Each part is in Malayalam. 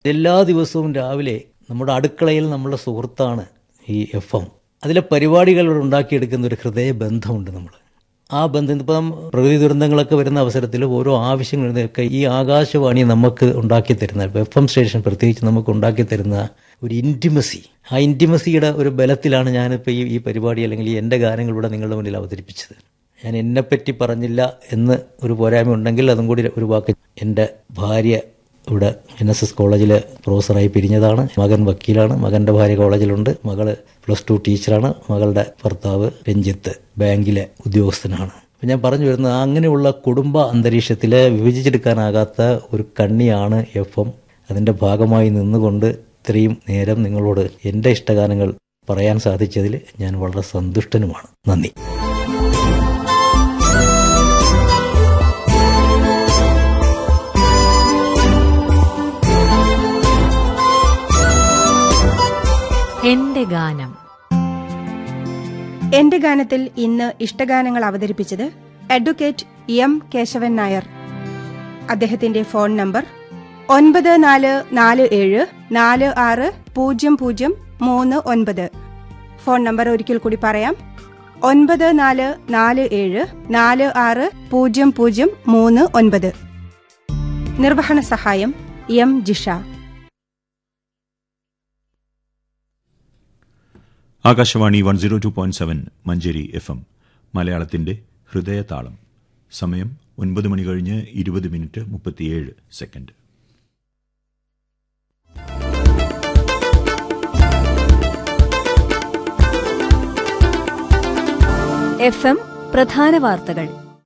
എല്ലാ ദിവസവും രാവിലെ നമ്മുടെ അടുക്കളയിൽ നമ്മളുടെ സുഹൃത്താണ് ഈ എഫ് എം അതിലെ പരിപാടികൾ ഉണ്ടാക്കിയെടുക്കുന്ന ഒരു ഹൃദയബന്ധമുണ്ട് നമ്മൾ ആ ബന്ധം ഇപ്പം പ്രകൃതി ദുരന്തങ്ങളൊക്കെ വരുന്ന അവസരത്തിൽ ഓരോ ആവശ്യങ്ങളൊക്കെ ഈ ആകാശവാണി നമുക്ക് ഉണ്ടാക്കി തരുന്ന എഫ് എം സ്റ്റേഷൻ പ്രത്യേകിച്ച് നമുക്ക് ഉണ്ടാക്കി തരുന്ന ഒരു ഇൻറ്റിമസി ആ ഇൻറ്റിമസിയുടെ ഒരു ബലത്തിലാണ് ഞാനിപ്പോൾ ഈ ഈ പരിപാടി അല്ലെങ്കിൽ ഈ എൻ്റെ ഗാനങ്ങളിലൂടെ നിങ്ങളുടെ മുന്നിൽ അവതരിപ്പിച്ചത് ഞാൻ എന്നെപ്പറ്റി പറഞ്ഞില്ല എന്ന് ഒരു പോരായ്മ ഉണ്ടെങ്കിൽ അതും കൂടി ഒരു വാക്ക് എൻ്റെ ഭാര്യ ഇവിടെ എൻ എസ് എസ് കോളേജിൽ പ്രൊഫസറായി പിരിഞ്ഞതാണ് മകൻ വക്കീലാണ് മകൻ്റെ ഭാര്യ കോളേജിലുണ്ട് മകള് പ്ലസ് ടു ടീച്ചറാണ് മകളുടെ ഭർത്താവ് രഞ്ജിത്ത് ബാങ്കിലെ ഉദ്യോഗസ്ഥനാണ് അപ്പം ഞാൻ പറഞ്ഞു വരുന്നത് അങ്ങനെയുള്ള കുടുംബ അന്തരീക്ഷത്തിൽ വിഭജിച്ചെടുക്കാനാകാത്ത ഒരു കണ്ണിയാണ് എഫ് എം അതിൻ്റെ ഭാഗമായി നിന്നുകൊണ്ട് ഇത്രയും നേരം നിങ്ങളോട് എൻ്റെ ഇഷ്ടഗാനങ്ങൾ പറയാൻ സാധിച്ചതിൽ ഞാൻ വളരെ സന്തുഷ്ടനുമാണ് നന്ദി എന്റെ ഗാനം എന്റെ ഗാനത്തിൽ ഇന്ന് ഇഷ്ടഗാനങ്ങൾ അവതരിപ്പിച്ചത് അഡ്വക്കേറ്റ് എം കേശവൻ നായർ അദ്ദേഹത്തിന്റെ ഫോൺ നമ്പർ ഒൻപത് നാല് നാല് ഏഴ് നാല് ആറ് പൂജ്യം പൂജ്യം മൂന്ന് ഒൻപത് ഫോൺ നമ്പർ ഒരിക്കൽ കൂടി പറയാം ഒൻപത് നാല് നാല് ഏഴ് നാല് ആറ് പൂജ്യം പൂജ്യം മൂന്ന് ഒൻപത് നിർവഹണ സഹായം M Jisha Akashvani one zero two point seven Manjeri F M മലയാളത്തിന്റെ ഹൃദയതാളം സമയം ഒൻപത് മണി കഴിഞ്ഞ് ഇരുപത് മിനിറ്റ് മുപ്പത്തിയേഴ് സെക്കൻഡ് എഫ് എം പ്രധാന വാർത്തകൾ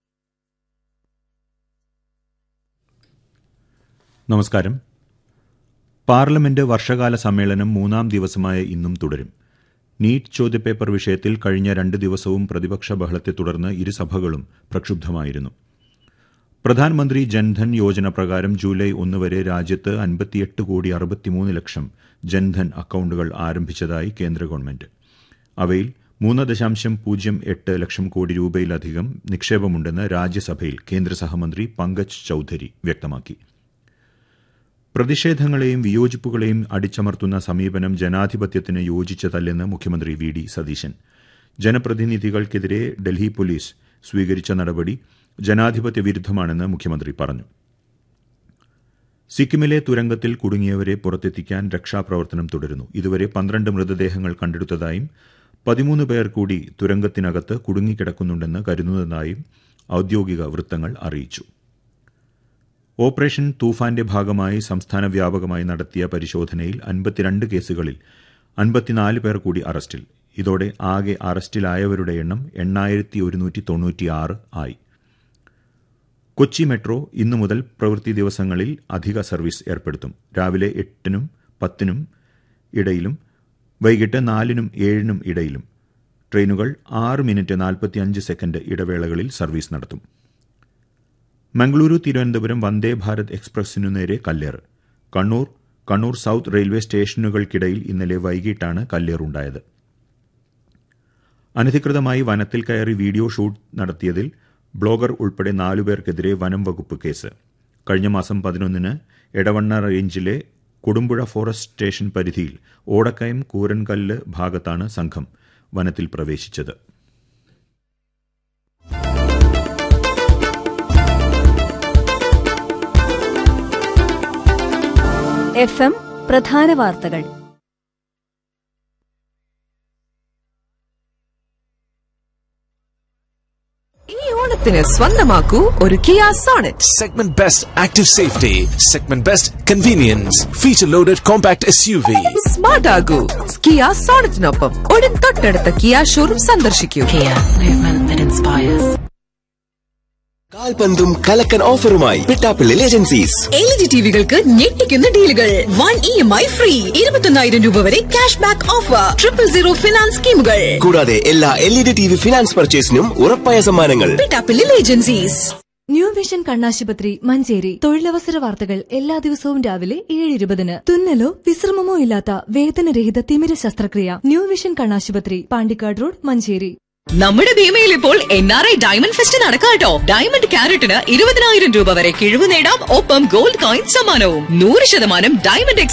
നമസ്കാരം പാർലമെന്റ് വർഷകാല സമ്മേളനം മൂന്നാം ദിവസമായ ഇന്നും തുടരും നീറ്റ് ചോദ്യപേപ്പർ വിഷയത്തിൽ കഴിഞ്ഞ രണ്ട് ദിവസവും പ്രതിപക്ഷ ബഹളത്തെ തുടർന്ന് ഇരുസഭകളും പ്രക്ഷുബ്ധമായിരുന്നു പ്രധാനമന്ത്രി ജൻധൻ യോജന പ്രകാരം ജൂലൈ ഒന്ന് വരെ രാജ്യത്ത് അൻപത്തിയെട്ട് കോടി അറുപത്തിമൂന്ന് ലക്ഷം ജൻധൻ അക്കൌണ്ടുകൾ ആരംഭിച്ചതായി കേന്ദ്ര ഗവൺമെന്റ് അവയിൽ മൂന്ന് ദശാംശം പൂജ്യം എട്ട് ലക്ഷം കോടി രൂപയിലധികം നിക്ഷേപമുണ്ടെന്ന് രാജ്യസഭയിൽ കേന്ദ്ര സഹമന്ത്രി പങ്കജ് ചൌധരി വ്യക്തമാക്കി പ്രതിഷേധങ്ങളെയും വിയോജിപ്പുകളെയും അടിച്ചമർത്തുന്ന സമീപനം ജനാധിപത്യത്തിന് യോജിച്ചതല്ലെന്ന് മുഖ്യമന്ത്രി വി ഡി സതീശൻ ജനപ്രതിനിധികൾക്കെതിരെ ഡൽഹി പോലീസ് സ്വീകരിച്ച നടപടി ജനാധിപത്യ വിരുദ്ധമാണെന്ന് മുഖ്യമന്ത്രി പറഞ്ഞു സിക്കിമിലെ തുരങ്കത്തിൽ കുടുങ്ങിയവരെ പുറത്തെത്തിക്കാൻ രക്ഷാപ്രവർത്തനം തുടരുന്നു ഇതുവരെ പന്ത്രണ്ട് മൃതദേഹങ്ങൾ കണ്ടെടുത്തതായും പതിമൂന്ന് പേർ കൂടി തുരങ്കത്തിനകത്ത് കുടുങ്ങിക്കിടക്കുന്നുണ്ടെന്ന് കരുതുന്നതായും ഔദ്യോഗിക വൃത്തങ്ങൾ അറിയിച്ചു ഓപ്പറേഷൻ തൂഫാന്റെ ഭാഗമായി സംസ്ഥാന വ്യാപകമായി നടത്തിയ പരിശോധനയിൽ അൻപത്തിരണ്ട് കേസുകളിൽ അൻപത്തിനാല് പേർ കൂടി അറസ്റ്റിൽ ഇതോടെ ആകെ അറസ്റ്റിലായവരുടെ എണ്ണം എണ്ണായിരത്തി ഒരുന്നൂറ്റി തൊണ്ണൂറ്റിയാറ് ആയി കൊച്ചി മെട്രോ ഇന്നു മുതൽ പ്രവൃത്തി ദിവസങ്ങളിൽ അധിക സർവീസ് ഏർപ്പെടുത്തും രാവിലെ എട്ടിനും പത്തിനും ഇടയിലും വൈകിട്ട് നാലിനും ഏഴിനും ഇടയിലും ട്രെയിനുകൾ ആറ് മിനിറ്റ് നാൽപ്പത്തിയഞ്ച് സെക്കൻഡ് ഇടവേളകളിൽ സർവീസ് നടത്തും മംഗളൂരു തിരുവനന്തപുരം വന്ദേ ഭാരത് എക്സ്പ്രസിനു നേരെ കല്ലേറ് കണ്ണൂർ കണ്ണൂർ സൌത്ത് റെയിൽവേ സ്റ്റേഷനുകൾക്കിടയിൽ ഇന്നലെ വൈകിട്ടാണ് കല്ലേറുണ്ടായത് അനധികൃതമായി വനത്തിൽ കയറി വീഡിയോ ഷൂട്ട് നടത്തിയതിൽ ബ്ലോഗർ ഉൾപ്പെടെ നാലുപേർക്കെതിരെ വനം വകുപ്പ് കേസ് കഴിഞ്ഞ മാസം പതിനൊന്നിന് എടവണ്ണ റേഞ്ചിലെ കൊടുമ്പുഴ ഫോറസ്റ്റ് സ്റ്റേഷൻ പരിധിയിൽ ഓടക്കയം കൂരൻകല്ല് ഭാഗത്താണ് സംഘം വനത്തിൽ പ്രവേശിച്ചത് എഫ് എം പ്രധാന വാർത്തകൾ ഈ ഓണത്തിന് സ്വന്തമാക്കൂ ഒരു Kia Sonet Segment Best Active Safety, Segment Best Convenience, Feature Loaded Compact SUV. Smart ആകൂ കിയ സോണറ്റിനൊപ്പം ഉടൻ തൊട്ടടുത്ത കിയ ഷോറൂം സന്ദർശിക്കൂ കാൽപന്തും കലക്കൻ ഓഫറുമായി പിട്ടാപ്പിള്ളിൽ ഏജൻസീസ് എൽ ജി ടിവികൾക്ക് ഞെട്ടിക്കുന്ന ഡീലുകൾ one E M I free ഇരുപത്തൊന്നായിരം രൂപ വരെ cash back offer triple zero finance സ്കീമുകൾ കൂടാതെ എല്ലാ L E D T V finance പർച്ചേസിനും ഉറപ്പായ സമ്മാനങ്ങൾ പിട്ടാപ്പിള്ളിൽ ഏജൻസീസ് ന്യൂ വിഷൻ കണ്ണാശുപത്രി മഞ്ചേരി തൊഴിലവസര വാർത്തകൾ എല്ലാ ദിവസവും രാവിലെ ഏഴ് ഇരുപതിന് തുന്നലോ വിശ്രമമോ ഇല്ലാത്ത വേദനരഹിത തിമിര ശസ്ത്രക്രിയ ന്യൂ വിഷൻ കണ്ണാശുപത്രി പാണ്ടിക്കാട് റോഡ് മഞ്ചേരി നമ്മുടെ ഭീമയിൽ ഇപ്പോൾ N R I diamond fest നടക്കാട്ടോ ഡയമണ്ട് ക്യാരറ്റിന് ഇരുപതിനായിരം രൂപ വരെ കിഴിവ് നേടാം ഒപ്പം ഗോൾഡ് കോയിൻ സമ്മാനവും നൂറ് ശതമാനം ഡയമണ്ട്